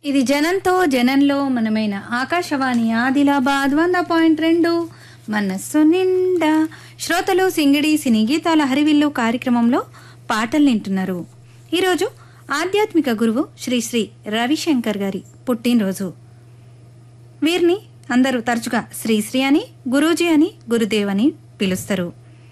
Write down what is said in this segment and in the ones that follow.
ఇది జనంతో జనంలో మనమైన ఆకాశవాణి ఆదిలాబాద్ వంద పాయింట్ రెండు మనస్సు నిండా శ్రోతలు సింగిడి సినీ గీతాల హరివిల్లు కార్యక్రమంలో పాటలు వింటున్నారు ఈరోజు ఆధ్యాత్మిక గురువు శ్రీ శ్రీ రవిశంకర్ గారి పుట్టినరోజు వీరిని అందరూ తరచుగా శ్రీశ్రీ అని గురూజీ అని గురుదేవ్ అని పిలుస్తారు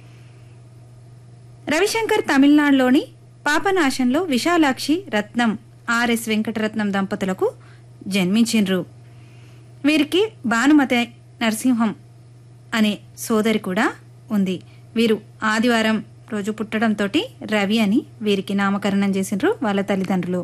రవిశంకర్ తమిళనాడులోని పాపనాశంలో విశాలాక్షి రత్నం ఆర్ఎస్ వెంకటరత్నం దంపతులకు జన్మించిండ్రు వీరికి భానుమతి నరసింహం అనే సోదరి కూడా ఉంది వీరు ఆదివారం రోజు పుట్టడంతో రవి అని వీరికి నామకరణం చేసిండ్రు వాళ్ళ తల్లిదండ్రులు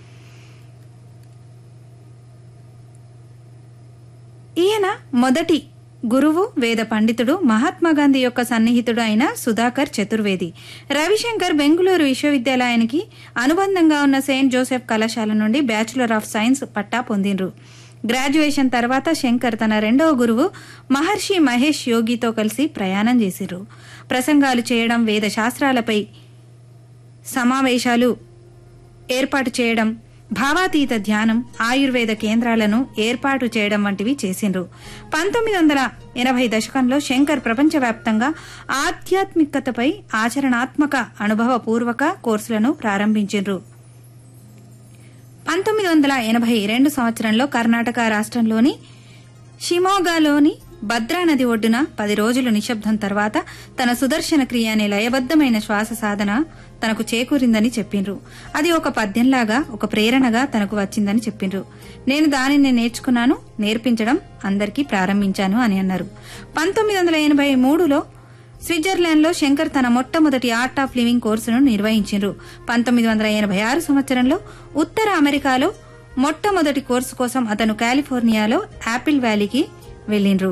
ఈయన మొదటి గురువు వేద పండితుడు మహాత్మా గాంధీ యొక్క సన్నిహితుడు అయిన సుధాకర్ చతుర్వేది రవిశంకర్ బెంగుళూరు విశ్వవిద్యాలయానికి అనుబంధంగా ఉన్న సెయింట్ జోసెఫ్ కళాశాల నుండి బ్యాచులర్ ఆఫ్ సైన్స్ పట్టా పొందిండ్రు గ్రాడ్యుయేషన్ తర్వాత శంకర్ తన రెండవ గురువు మహర్షి మహేష్ యోగితో కలిసి ప్రయాణం చేసిర్రు ప్రసంగాలు చేయడం వేద శాస్త్రాలపై సమావేశాలు ఏర్పాటు చేయడం భావాతీత ధ్యానం ఆయుర్వేద కేంద్రాలను ఏర్పాటు చేయడం వంటివి చేసిండ్రు పంతొమ్మిది వందల ఎనభై దశకంలో శంకర్ ప్రపంచవ్యాప్తంగా ఆధ్యాత్మికతపై ఆచరణాత్మక అనుభవపూర్వక కోర్సులను ప్రారంభించిండ్రు పంతొమ్మిది వందల ఎనభై రెండు సంవత్సరంలో కర్ణాటక రాష్ట్రంలోని షిమోగాలోని భద్రా నది ఒడ్డున పది రోజులు నిశ్శబ్దం తర్వాత తన సుదర్శన క్రియ అనే లయబద్దమైన శ్వాస సాధన తనకు చేకూరిందని చెప్పిండ్రు అది ఒక పద్యంలాగా ఒక ప్రేరణగా తనకు వచ్చిందని చెప్పిండ్రు నేను దానిని నేర్చుకున్నాను నేర్పించడం అందరికీ ప్రారంభించాను అని అన్నారు పంతొమ్మిది వందల ఎనభై మూడులో స్విట్జర్లాండ్లో శంకర్ తన మొట్టమొదటి ఆర్ట్ ఆఫ్ లివింగ్ కోర్సును నిర్వహించిండ్రు పంతొమ్మిది వందల ఎనభై ఆరు సంవత్సరంలో ఉత్తర అమెరికాలో మొట్టమొదటి కోర్సు కోసం అతను కాలిఫోర్నియాలో యాపిల్ వ్యాలీకి వెళ్లిండ్రు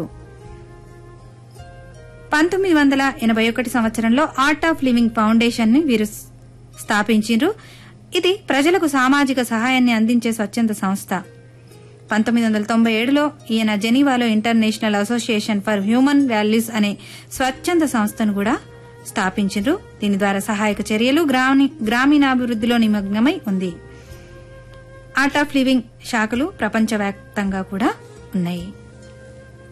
పంతొమ్మిది వందల ఎనభై ఒకటి సంవత్సరంలో ఆర్ట్ ఆఫ్ లివింగ్ ఫౌండేషన్ ని వీరు స్థాపించిండ్రు ఇది ప్రజలకు సామాజిక సహాయాన్ని అందించే స్వచ్ఛంద సంస్థ పంతొమ్మిది వందల తొంభై ఏడులో ఈయన జెనీవాలో international association for human values అనే స్వచ్ఛంద సంస్థను కూడా స్థాపించిండ్రు దీని ద్వారా సహాయక చర్యలు గ్రామీ గ్రామీణాభివృద్ధిలో నిమగ్నమై ఉంది ఆర్ట్ ఆఫ్ లివింగ్ శాఖలు ప్రపంచవ్యాప్తంగా కూడా ఉన్నాయి